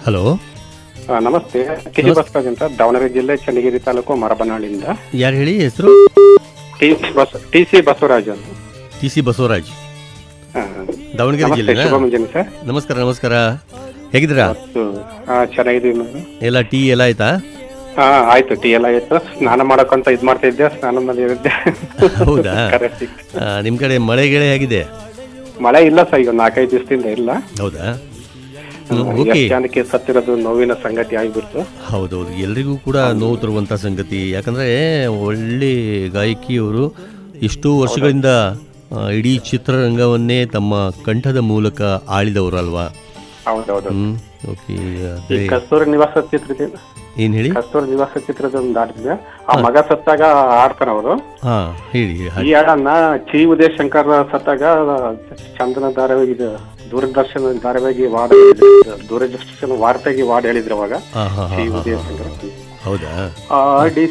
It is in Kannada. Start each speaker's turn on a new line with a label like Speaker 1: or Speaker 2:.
Speaker 1: ಹಲೋ
Speaker 2: ಆ, ನಮಸ್ತೆ ಟಿ ಬಸವರಾಜ್ ಅಂತ ದಾವಣಗೆರೆ ಜಿಲ್ಲೆ ಚನ್ನಗಿರಿ ತಾಲೂಕು ಮರಬನಹಳ್ಳಿಯಿಂದ
Speaker 1: ಯಾರು ಹೇಳಿ ಹೆಸರು
Speaker 2: ಟಿ ಬಸ್ ಟಿ ಸಿ ಬಸವರಾಜ್ ಅಂತ
Speaker 1: ಟಿ ಸಿ ಬಸವರಾಜ್
Speaker 2: ಆ,
Speaker 1: ದಾವಣಗೆರೆ
Speaker 2: ನಮಸ್ತೆ
Speaker 1: ಜಿಲ್ಲೆನಾ
Speaker 2: ಶುಭ ಮುಂಜಾನೆ ಸರ್
Speaker 1: ನಮಸ್ಕಾರ ನಮಸ್ಕಾರ ಹೇಗಿದ್ದೀರಾ
Speaker 2: ಮತ್ತು, ಆ, ಚೆನ್ನಾಗಿದ್ದೀವಿ ನಾನು
Speaker 1: ಎಲ್ಲ ಟೀ ಎಲ್ಲ ಆಯ್ತಾ
Speaker 2: ಹಾ ಆಯ್ತು ಟೀ ಎಲ್ಲ ಆಯ್ತು ಸ್ನಾನ ಮಾಡಕ್ಕಂತ ಇದ್ ಮಾಡ್ತಾ ಇದ್ದೆ ಸ್ನಾನ ಮಾಡಿದ್ದೆ
Speaker 1: ಹೌದಾ
Speaker 2: ಕರೆಕ್ಟ್
Speaker 1: ಆ, ನಿಮ್ ಕಡೆ ಮಳೆ ಗಿಳೆ ಹೇಗಿದೆ
Speaker 2: ಮಳೆ ಇಲ್ಲ ಸರ್ ಈಗ ನಾಲ್ಕೈದು ದಿವಸದಿಂದ ಇಲ್ಲ
Speaker 1: ಹೌದಾ
Speaker 2: ಆ,
Speaker 1: ಓಕೆ
Speaker 2: ಎಷ್ಟ್ ಜನಕ್ಕೆ ಸತ್ತಿರೋದು ನೋವಿನ ಸಂಗತಿ ಆಗಿಬಿಡ್ತು
Speaker 1: ಹೌದೌದು ಎಲ್ರಿಗೂ ಕೂಡ ನೋವು ತರುವಂಥ ಸಂಗತಿ ಯಾಕಂದ್ರೆ ಒಳ್ಳೆ ಗಾಯಕಿಯವರು ಎಷ್ಟೋ ವರ್ಷಗಳಿಂದ ಆ, ಇಡೀ ಚಿತ್ರರಂಗವನ್ನೇ ತಮ್ಮ ಕಂಠದ ಮೂಲಕ ಆಳಿದವರು ಅಲ್ವಾ
Speaker 2: ಹೌದೌದು
Speaker 1: ಹ್ಮ್ ಓಕೆ
Speaker 2: ಈ
Speaker 1: ಅದೇ
Speaker 2: ಕಸ್ತೂರಿ ನಿವಾಸ ಚಿತ್ರದಿಂದ
Speaker 1: ಏನ್ ಹೇಳಿ
Speaker 2: ಕಸ್ತೂರಿ ನಿವಾಸ ಚಿತ್ರದ ಒಂದು ಆಡ್ತಿದ್ದೆ ಆ ಮಗ ಸತ್ತಾಗ ಆಡ್ತಾರ ಅವರು
Speaker 1: ಹಾ ಹೇಳಿ ಹಾಗೆ.
Speaker 2: ಈ ಹಾಡನ್ನ ಚಿ ಉದಯ ಶಂಕರ್ ಸತ್ತಾಗ ಚಂದನ ಧಾರಾವಾಹಿ ಇದು ದೂರದರ್ಶನ ಧಾರಾವಾಹಿ ವಾಡ ಹೇಳಿದ್ರು. ದೂರದರ್ಶನ ವಾರ್ತೆಗೆ ವಾರ್ಡ್ ಹೇಳಿದ್ರು ಅವಾಗ
Speaker 1: ಹಾ ಹಾ ಹಾ
Speaker 2: ಚಿ
Speaker 1: ಹಾ
Speaker 2: ಉದಯ
Speaker 1: ಹಾ.
Speaker 2: ಶಂಕರ್
Speaker 1: ಹೌದಾ
Speaker 2: ಆಡಿ